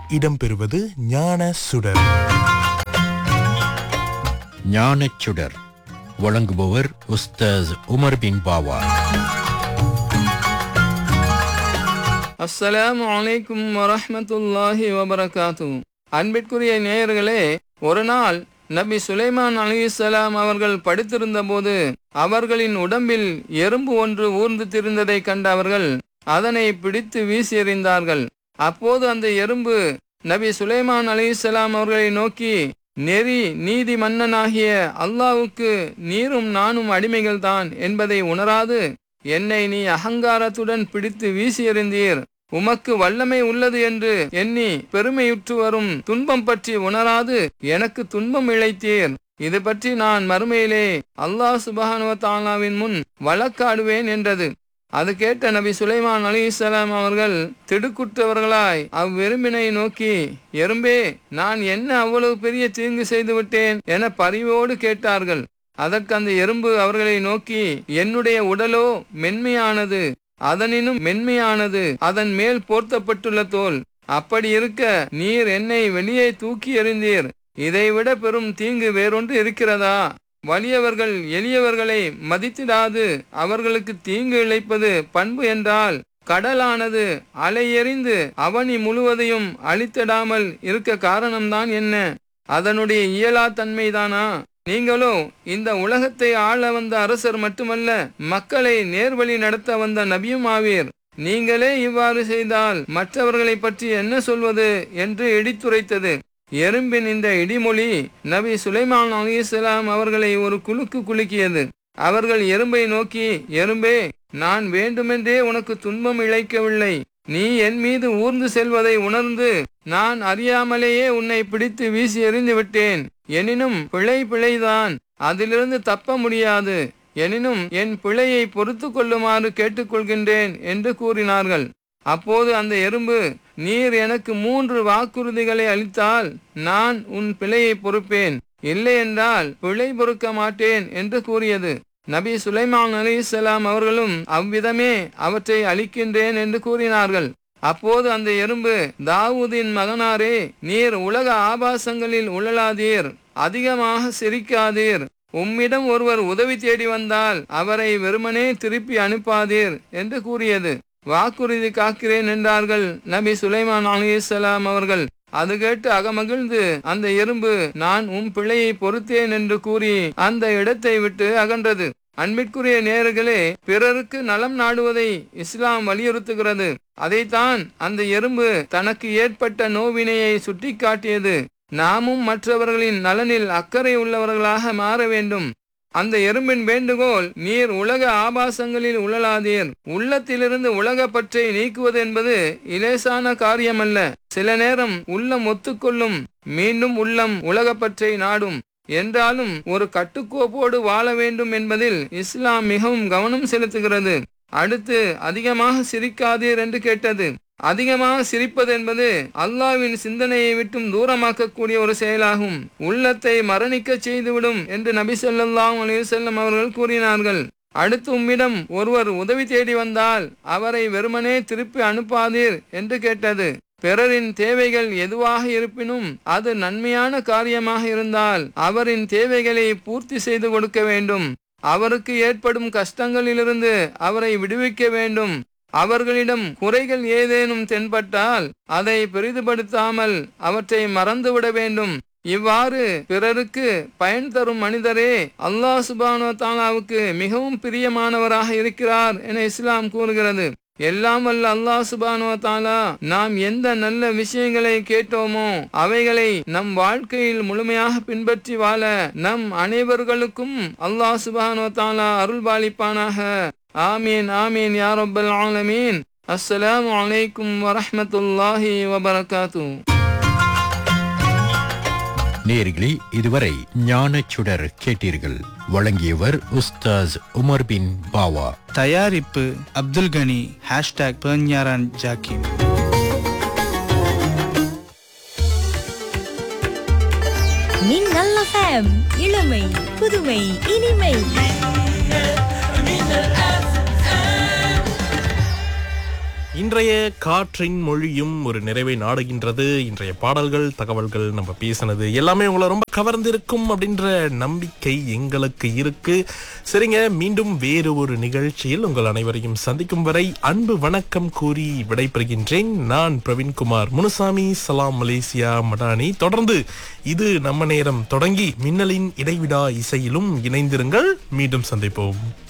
இடம்பெறுவது ஞான சுடர் ஞானச்சுடர் வழங்குபவர் உஸ்தாஸ் உமர் பின் பாவா அஸ்ஸலாமு அலைக்கும் வரஹ்மத்துல்லாஹி வபரகாத்து அன்பிற்குரிய நேயர்களே ஒரு நாள் நபி சுலைமான் அலிசலாம் அவர்கள் படுத்திருந்த போது அவர்களின் உடம்பில் எறும்பு ஒன்று ஊர்ந்து திரிந்ததை கண்ட அவர்கள் அதனை பிடித்து வீசி எறிந்தார்கள் அப்போது அந்த எறும்பு நபி சுலைமான் அலிசலாம் அவர்களை நோக்கி நெறி நீதி மன்னனாகிய அல்லாவுக்கு நீரும் நானும் அடிமைகள்தான் என்பதை உணராது என்னை நீ அகங்காரத்துடன் பிடித்து வீசி எறிந்தீர் உமக்கு வல்லமை உள்ளது என்று எண்ணி பெருமையுற்று வரும் துன்பம் பற்றி உணராது எனக்கு துன்பம் இழைத்தீர் இது பற்றி நான் மறுமையிலே அல்லாஹ் சுபஹானுவ தாலாவின் முன் வழக்காடுவேன் என்றது அது கேட்ட நபி சுலைமான் அலி இஸ்லாம் அவர்கள் திடுக்குற்றவர்களாய் அவ்வெரும்பினை நோக்கி எறும்பே நான் என்ன அவ்வளவு பெரிய தீங்கு செய்து விட்டேன் என பரிவோடு கேட்டார்கள் அதற்கு அந்த எறும்பு அவர்களை நோக்கி என்னுடைய உடலோ மென்மையானது அதனினும் மென்மையானது அதன் மேல் போர்த்தப்பட்டுள்ள தோல் அப்படி இருக்க நீர் என்னை வெளியே தூக்கி எறிந்தீர் இதைவிட பெரும் தீங்கு வேறொன்று இருக்கிறதா வலியவர்கள் எளியவர்களை மதித்திடாது அவர்களுக்கு தீங்கு இழைப்பது பண்பு என்றால் கடலானது அலையெறிந்து அவனி முழுவதையும் அழித்திடாமல் இருக்க காரணம்தான் என்ன அதனுடைய இயலா தன்மைதானா நீங்களோ இந்த உலகத்தை ஆள வந்த அரசர் மட்டுமல்ல மக்களை நேர்வழி நடத்த வந்த நபியும் ஆவீர் நீங்களே இவ்வாறு செய்தால் மற்றவர்களை பற்றி என்ன சொல்வது என்று இடித்துரைத்தது எறும்பின் இந்த இடிமொழி நபி சுலைமான் அலிசலாம் அவர்களை ஒரு குலுக்கு குலுக்கியது அவர்கள் எறும்பை நோக்கி எறும்பே நான் வேண்டுமென்றே உனக்கு துன்பம் இழைக்கவில்லை நீ என் மீது ஊர்ந்து செல்வதை உணர்ந்து நான் அறியாமலேயே உன்னை பிடித்து வீசி எறிந்து விட்டேன் எனினும் பிழை பிழைதான் அதிலிருந்து தப்ப முடியாது எனினும் என் பிழையை பொறுத்து கொள்ளுமாறு கேட்டுக்கொள்கின்றேன் என்று கூறினார்கள் அப்போது அந்த எறும்பு நீர் எனக்கு மூன்று வாக்குறுதிகளை அளித்தால் நான் உன் பிழையை பொறுப்பேன் இல்லை என்றால் பிழை பொறுக்க மாட்டேன் என்று கூறியது நபி சுலைமான் அலி இஸ்லாம் அவர்களும் அவ்விதமே அவற்றை அளிக்கின்றேன் என்று கூறினார்கள் அப்போது அந்த எறும்பு தாவூதின் மகனாரே நீர் உலக ஆபாசங்களில் உழலாதீர் அதிகமாக சிரிக்காதீர் உம்மிடம் ஒருவர் உதவி தேடி வந்தால் அவரை வெறுமனே திருப்பி அனுப்பாதீர் என்று கூறியது வாக்குறுதி காக்கிறேன் என்றார்கள் நபி சுலைமான் அலிசலாம் அவர்கள் அது கேட்டு அகமகிழ்ந்து அந்த எறும்பு நான் உம் பிழையை பொறுத்தேன் என்று கூறி அந்த இடத்தை விட்டு அகன்றது அன்பிற்குரிய நேர்களே பிறருக்கு நலம் நாடுவதை இஸ்லாம் வலியுறுத்துகிறது அதைத்தான் அந்த எறும்பு தனக்கு ஏற்பட்ட நோவினையை சுட்டிக்காட்டியது நாமும் மற்றவர்களின் நலனில் அக்கறை உள்ளவர்களாக மாற வேண்டும் அந்த எறும்பின் வேண்டுகோள் நீர் உலக ஆபாசங்களில் உழலாதீர் உள்ளத்திலிருந்து உலக பற்றை நீக்குவது என்பது இலேசான காரியமல்ல சில நேரம் உள்ளம் ஒத்துக்கொள்ளும் மீண்டும் உள்ளம் உலகப்பற்றை நாடும் என்றாலும் ஒரு கட்டுக்கோப்போடு வாழ வேண்டும் என்பதில் இஸ்லாம் மிகவும் கவனம் செலுத்துகிறது அடுத்து அதிகமாக சிரிக்காதீர் என்று கேட்டது அதிகமாக சிரிப்பது என்பது அல்லாவின் சிந்தனையை விட்டும் தூரமாக்கக்கூடிய ஒரு செயலாகும் உள்ளத்தை மரணிக்க செய்துவிடும் என்று நபி சொல்லாஹ் அலிசல்லம் அவர்கள் கூறினார்கள் அடுத்து உம்மிடம் ஒருவர் உதவி தேடி வந்தால் அவரை வெறுமனே திருப்பி அனுப்பாதீர் என்று கேட்டது பிறரின் தேவைகள் எதுவாக இருப்பினும் அது நன்மையான காரியமாக இருந்தால் அவரின் தேவைகளை பூர்த்தி செய்து கொடுக்க வேண்டும் அவருக்கு ஏற்படும் கஷ்டங்களிலிருந்து அவரை விடுவிக்க வேண்டும் அவர்களிடம் குறைகள் ஏதேனும் தென்பட்டால் அதை பெரிதுபடுத்தாமல் அவற்றை மறந்துவிட வேண்டும் இவ்வாறு பிறருக்கு பயன் தரும் மனிதரே அல்லாஹ் சுபானோ தாலாவுக்கு மிகவும் பிரியமானவராக இருக்கிறார் என இஸ்லாம் கூறுகிறது எல்லாம் வல்ல அல்லாஹ் சுபானோ தாலா நாம் எந்த நல்ல விஷயங்களை கேட்டோமோ அவைகளை நம் வாழ்க்கையில் முழுமையாக பின்பற்றி வாழ நம் அனைவர்களுக்கும் அல்லாஹ் சுபானோ தாலா அருள்பாலிப்பானாக ஆமீன் ஆமீன் யா ரப்பல் ஆலமீன் அஸ்ஸலாமு அலைக்கும் வரஹ்மத்துல்லாஹி வபரகாத்து நேர்களே இதுவரை ஞானச்சுடர் கேட்டீர்கள் வழங்கியவர் உஸ்தாஸ் உமர் பின் பாவா தயாரிப்பு அப்துல் கனி ஹேஷ்டாக் பேஞ்ஞாரான் ஜாக்கிம் மின்னல் எஃப்எம் இளமை புதுமை இனிமை இன்றைய காற்றின் மொழியும் ஒரு நிறைவை நாடுகின்றது இன்றைய பாடல்கள் தகவல்கள் நம்ம பேசினது எல்லாமே உங்களை ரொம்ப கவர்ந்திருக்கும் அப்படின்ற நம்பிக்கை எங்களுக்கு இருக்கு சரிங்க மீண்டும் வேறு ஒரு நிகழ்ச்சியில் உங்கள் அனைவரையும் சந்திக்கும் வரை அன்பு வணக்கம் கூறி விடைபெறுகின்றேன் நான் பிரவீன்குமார் முனுசாமி சலாம் மலேசியா மடானி தொடர்ந்து இது நம்ம நேரம் தொடங்கி மின்னலின் இடைவிடா இசையிலும் இணைந்திருங்கள் மீண்டும் சந்திப்போம்